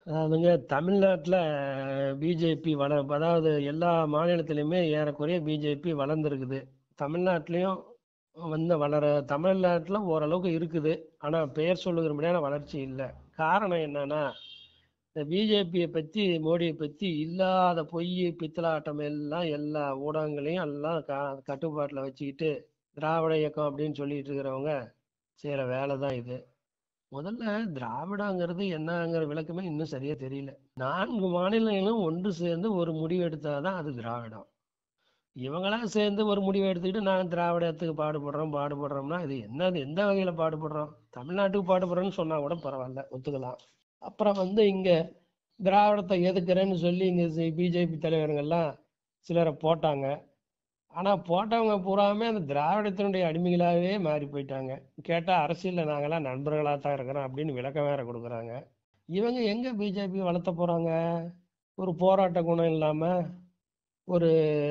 அதாவதுங்க தமிழ்நாட்டுல பிஜேபி வள அதாவது எல்லா மாநிலத்திலுமே ஏறக்குறைய பிஜேபி வளர்ந்துருக்குது தமிழ்நாட்டிலையும் வந்து வளர தமிழ்நாட்டுல ஓரளவுக்கு இருக்குது ஆனா பெயர் சொல்லுகிறபடியான வளர்ச்சி இல்லை காரணம் என்னன்னா இந்த பிஜேபியை பத்தி மோடியை பத்தி இல்லாத பொய் பித்தலாட்டம் எல்லாம் எல்லா ஊடகங்களையும் எல்லாம் க கட்டுப்பாட்டில் வச்சுக்கிட்டு திராவிட இயக்கம் அப்படின்னு சொல்லிட்டு இருக்கிறவங்க செய்கிற வேலை தான் இது முதல்ல திராவிடங்கிறது என்னங்கிற விளக்கமே இன்னும் சரியா தெரியல நான்கு மாநிலங்களும் ஒன்று சேர்ந்து ஒரு முடிவு எடுத்தாதான் அது திராவிடம் இவங்களா சேர்ந்து ஒரு முடிவு எடுத்துக்கிட்டு நான் திராவிடத்துக்கு பாடுபடுறோம் பாடுபடுறோம்னா இது என்னது எந்த வகையில பாடுபடுறோம் தமிழ்நாட்டுக்கு பாடுபடுறோம்னு சொன்னா கூட பரவாயில்ல ஒத்துக்கலாம் அப்புறம் வந்து இங்க திராவிடத்தை எதுக்குறேன்னு சொல்லி இங்க பிஜேபி தலைவருங்கெல்லாம் சிலரை போட்டாங்க ஆனா போட்டவங்க பூராமே அந்த திராவிடத்தினுடைய அடிமைகளாகவே மாறி போயிட்டாங்க கேட்டா அரசியல்ல நாங்கெல்லாம் நண்பர்களா தான் இருக்கிறோம் அப்படின்னு விளக்கம் வேற கொடுக்குறாங்க இவங்க எங்க பிஜேபி வளர்த்த போறாங்க ஒரு போராட்ட குணம் இல்லாம ஒரு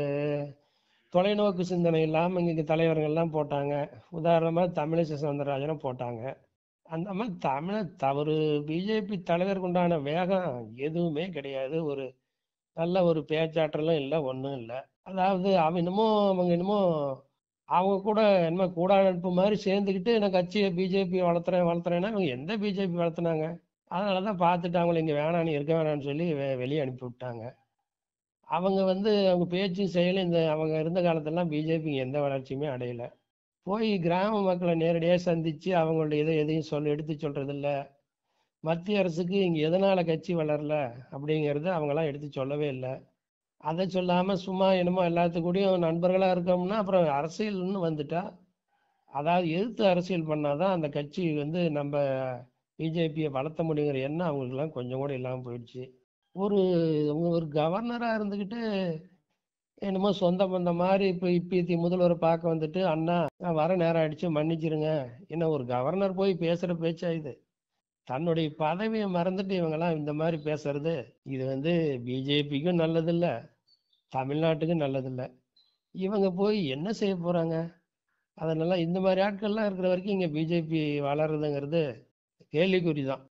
தொலைநோக்கு சிந்தனை இல்லாம இங்க தலைவர்கள்லாம் போட்டாங்க உதாரணமா தமிழிசை சவுந்தரராஜனை போட்டாங்க அந்த மாதிரி தமிழ தவறு பிஜேபி தலைவருக்கு உண்டான வேகம் எதுவுமே கிடையாது ஒரு நல்ல ஒரு பேச்சாற்றலும் இல்லை ஒன்றும் இல்லை அதாவது அவன் என்னமோ அவங்க என்னமோ அவங்க கூட என்னமோ கூட நட்பு மாதிரி சேர்ந்துக்கிட்டு நான் கட்சியை பிஜேபி வளர்த்துறேன் வளர்த்துறேன்னா இவங்க எந்த பிஜேபி வளர்த்துனாங்க அதனால தான் பார்த்துட்டு அவங்கள இங்கே வேணாம் நீ இருக்க வேணாம்னு சொல்லி வெ வெளியே அனுப்பி விட்டாங்க அவங்க வந்து அவங்க பேச்சு செயலும் இந்த அவங்க இருந்த காலத்தெல்லாம் பிஜேபி எந்த வளர்ச்சியுமே அடையலை போய் கிராம மக்களை நேரடியாக சந்திச்சு அவங்களுடைய இதை எதையும் சொல்ல எடுத்து சொல்றது இல்ல மத்திய அரசுக்கு இங்க எதனால கட்சி வளரல அப்படிங்கறத அவங்களாம் எடுத்து சொல்லவே இல்லை அதை சொல்லாம சும்மா என்னமோ எல்லாத்துக்கூடயும் நண்பர்களா இருக்கோம்னா அப்புறம் அரசியல்னு வந்துட்டா அதாவது எதிர்த்து அரசியல் பண்ணாதான் அந்த கட்சி வந்து நம்ம பிஜேபியை வளர்த்த முடியுங்கிற எண்ணம் அவங்களுக்குலாம் கொஞ்சம் கூட இல்லாமல் போயிடுச்சு ஒரு அவங்க ஒரு கவர்னரா இருந்துக்கிட்டு என்னமோ சொந்த பந்த மாதிரி இப்போ இப்பி முதல்வரை பார்க்க வந்துட்டு அண்ணா நான் வர நேரம் ஆயிடுச்சு மன்னிச்சிருங்க என்ன ஒரு கவர்னர் போய் பேசுற பேச்சா இது தன்னுடைய பதவியை மறந்துட்டு இவங்கெல்லாம் இந்த மாதிரி பேசுறது இது வந்து பிஜேபிக்கும் நல்லதில்ல தமிழ்நாட்டுக்கும் நல்லதில்ல இவங்க போய் என்ன செய்ய போறாங்க அதனால இந்த மாதிரி ஆட்கள்லாம் இருக்கிற வரைக்கும் இங்க பிஜேபி வளருதுங்கிறது கேள்விக்குறி தான்